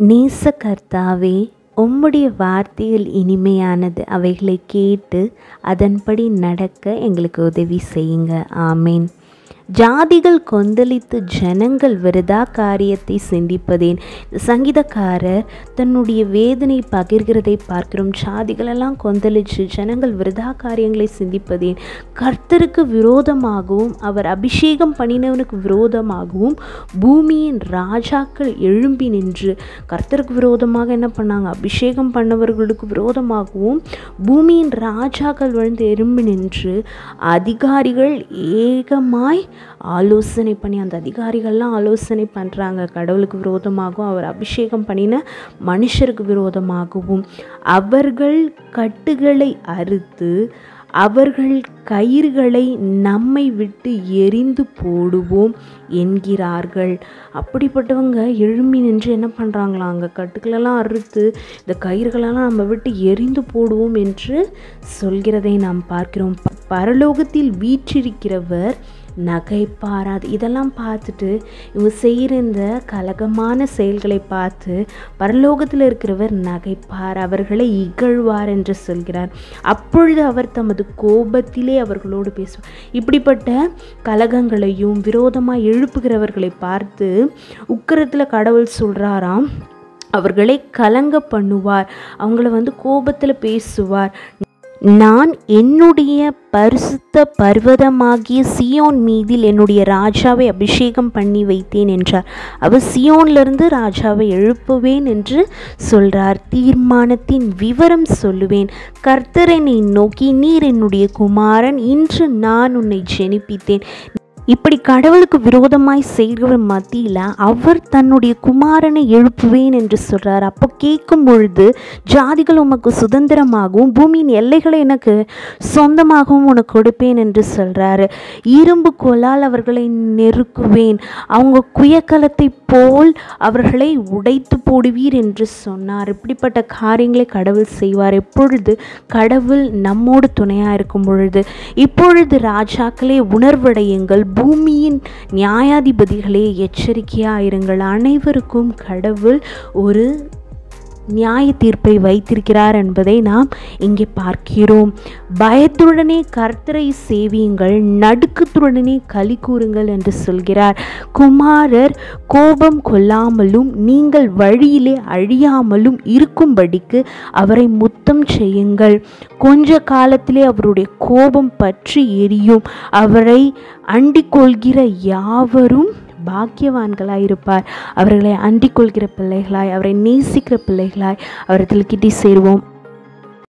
நேச கர்த்தாவே உம்முடைய வார்த்தைகள் இனிமையானது அவைகளை கேட்டு அதன்படி நடக்க எங்களுக்கு உதவி செய்யுங்க ஆமேன் ஜாதிகள் கொந்தளித்து ஜனங்கள் விரதா காரியத்தை சிந்திப்பதேன் இந்த சங்கீதக்காரர் தன்னுடைய வேதனை பகிர்கிறதை பார்க்கிறோம் ஜாதிகளெல்லாம் கொந்தளிச்சு ஜனங்கள் விரதா காரியங்களை சிந்திப்பதேன் கர்த்தருக்கு விரோதமாகவும் அவர் அபிஷேகம் பண்ணினவனுக்கு விரோதமாகவும் பூமியின் ராஜாக்கள் எழும்பி நின்று கர்த்தருக்கு விரோதமாக என்ன பண்ணாங்க அபிஷேகம் பண்ணவர்களுக்கு விரோதமாகவும் பூமியின் ராஜாக்கள் வந்து எழும்பி நின்று அதிகாரிகள் ஏகமாய் ஆலோசனை பண்ணி அந்த அதிகாரிகள்லாம் ஆலோசனை பண்ணுறாங்க கடவுளுக்கு விரோதமாகவும் அவர் அபிஷேகம் பண்ணின மனுஷருக்கு விரோதமாகவும் அவர்கள் கட்டுகளை அறுத்து அவர்கள் கயிறுகளை நம்மை விட்டு எரிந்து போடுவோம் என்கிறார்கள் அப்படிப்பட்டவங்க எழும்பி நின்று என்ன பண்ணுறாங்களா அங்கே கட்டுகளெல்லாம் அறுத்து இந்த கயிறுகளெல்லாம் நம்ம விட்டு எரிந்து போடுவோம் என்று சொல்கிறதை நாம் பார்க்கிறோம் ப- பரலோகத்தில் வீற்றிருக்கிறவர் நகைப்பாராது இதெல்லாம் பார்த்துட்டு இவங்க செய்கிற இந்த கலகமான செயல்களை பார்த்து பரலோகத்தில் இருக்கிறவர் நகைப்பார் அவர்களை இகழ்வார் என்று சொல்கிறார் அப்பொழுது அவர் தமது கோபத்திலே அவர்களோடு பேசுவார் இப்படிப்பட்ட கலகங்களையும் விரோதமாக எழுப்புகிறவர்களை பார்த்து உக்கிரத்தில் கடவுள் சொல்கிறாராம் அவர்களை கலங்க பண்ணுவார் அவங்கள வந்து கோபத்தில் பேசுவார் நான் என்னுடைய பரிசுத்த பர்வதமாகிய சியோன் மீதில் என்னுடைய ராஜாவை அபிஷேகம் பண்ணி வைத்தேன் என்றார் அவர் சியோன்லேருந்து ராஜாவை எழுப்புவேன் என்று சொல்றார் தீர்மானத்தின் விவரம் சொல்லுவேன் கர்த்தரனை நோக்கி நீர் என்னுடைய குமாரன் இன்று நான் உன்னை ஜெனிப்பித்தேன் இப்படி கடவுளுக்கு விரோதமாய் செய்கிற மத்தியில் அவர் தன்னுடைய குமாரனை எழுப்புவேன் என்று சொல்றார் அப்போ கேட்கும் பொழுது ஜாதிகள் உமக்கு சுதந்திரமாகவும் பூமியின் எல்லைகளை எனக்கு சொந்தமாகவும் உனக்கு கொடுப்பேன் என்று சொல்றாரு இரும்பு கோலால் அவர்களை நெருக்குவேன் அவங்க குயக்கலத்தை போல் அவர்களை உடைத்து போடுவீர் என்று சொன்னார் இப்படிப்பட்ட காரியங்களை கடவுள் செய்வார் எப்பொழுது கடவுள் நம்மோடு துணையாக இருக்கும் பொழுது இப்பொழுது ராஜாக்களே உணர்வடையுங்கள் பூமியின் நியாயாதிபதிகளே எச்சரிக்கையாக இருங்கள் அனைவருக்கும் கடவுள் ஒரு நியாய தீர்ப்பை வைத்திருக்கிறார் என்பதை நாம் இங்கே பார்க்கிறோம் பயத்துடனே கர்த்தரை சேவியுங்கள் நடுக்கத்துடனே களி கூறுங்கள் என்று சொல்கிறார் குமாரர் கோபம் கொள்ளாமலும் நீங்கள் வழியிலே அழியாமலும் இருக்கும்படிக்கு அவரை முத்தம் செய்யுங்கள் கொஞ்ச காலத்திலே அவருடைய கோபம் பற்றி எரியும் அவரை அண்டிக் கொள்கிற யாவரும் பாக்கியவான்களாய் இருப்பார் அவர்களை அண்டிக் கொள்கிற பிள்ளைகளாய் அவரை நேசிக்கிற பிள்ளைகளாய் அவரிடத்தில் கிட்டி சேருவோம்